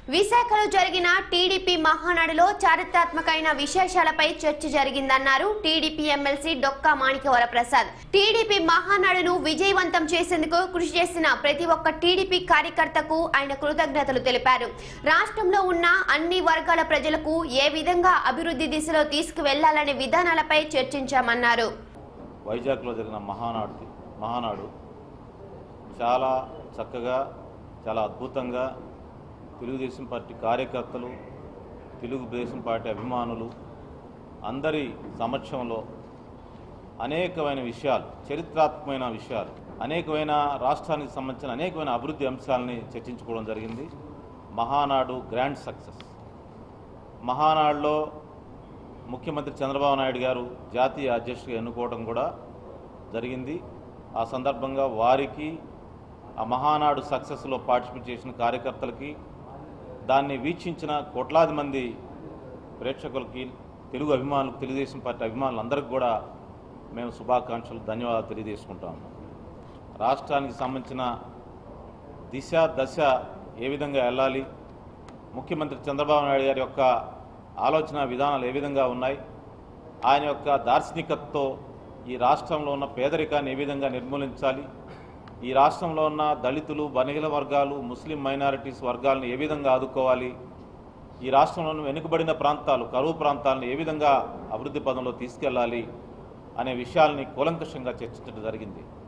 విశాఖలో జరిగిన టీడీపీ మహానాడులో చారిత్రాత్మకమైన విశేషాలపై చర్చ జరిగిందన్నారు TDP MLC Dokka Manikyavara Prasad TDP మహానాడును విజయవంతం చేసేందుకు కృషి చేసిన ప్రతి ఒక్క టీడీపీ కార్యకర్తకు ఆయన కృతజ్ఞతలు తెలిపారు రాష్ట్రంలో ఉన్న అన్ని వర్గాల ప్రజలకు ఏ విధంగా అభివృద్ధి దిశలో తీసుకువెళ్లాలనే విధానాలపై చర్చించామన్నారు వైజాగ్లో జరిగిన మహానాడు మహానాడు చాలా చక్కగా చాలా అద్భుతంగా తెలుగుదేశం పార్టీ కార్యకర్తలు తెలుగుదేశం పార్టీ అభిమానులు అందరి సమక్షంలో అనేకమైన విషయాలు చరిత్రాత్మకమైన విషయాలు అనేకమైన రాష్ట్రానికి సంబంధించిన అనేకమైన అభివృద్ధి అంశాలని చర్చించుకోవడం జరిగింది మహానాడు గ్రాండ్ సక్సెస్ మహానాడులో ముఖ్యమంత్రి చంద్రబాబు నాయుడు గారు జాతీయ అధ్యక్షుడిగా ఎన్నుకోవడం కూడా జరిగింది ఆ సందర్భంగా వారికి ఆ మహానాడు సక్సెస్లో పార్టిసిపేట్ చేసిన కార్యకర్తలకి దాన్ని వీక్షించిన కోట్లాది మంది ప్రేక్షకులకి తెలుగు అభిమానులకు తెలుగుదేశం పార్టీ అభిమానులందరికీ కూడా మేము శుభాకాంక్షలు ధన్యవాదాలు తెలియజేసుకుంటాము రాష్ట్రానికి సంబంధించిన దిశ దశ ఏ విధంగా వెళ్ళాలి ముఖ్యమంత్రి చంద్రబాబు నాయుడు గారి యొక్క ఆలోచన విధానాలు ఏ విధంగా ఉన్నాయి ఆయన యొక్క దార్శనికతతో ఈ రాష్ట్రంలో ఉన్న పేదరికాన్ని ఏ విధంగా నిర్మూలించాలి ఈ రాష్ట్రంలో ఉన్న దళితులు బనిగిల వర్గాలు ముస్లిం మైనారిటీస్ వర్గాలను ఏ విధంగా ఆదుకోవాలి ఈ రాష్ట్రంలోని వెనుకబడిన ప్రాంతాలు కరువు ప్రాంతాలను ఏ విధంగా అభివృద్ధి పదంలో తీసుకెళ్లాలి అనే విషయాల్ని కూలంకషంగా చర్చించడం జరిగింది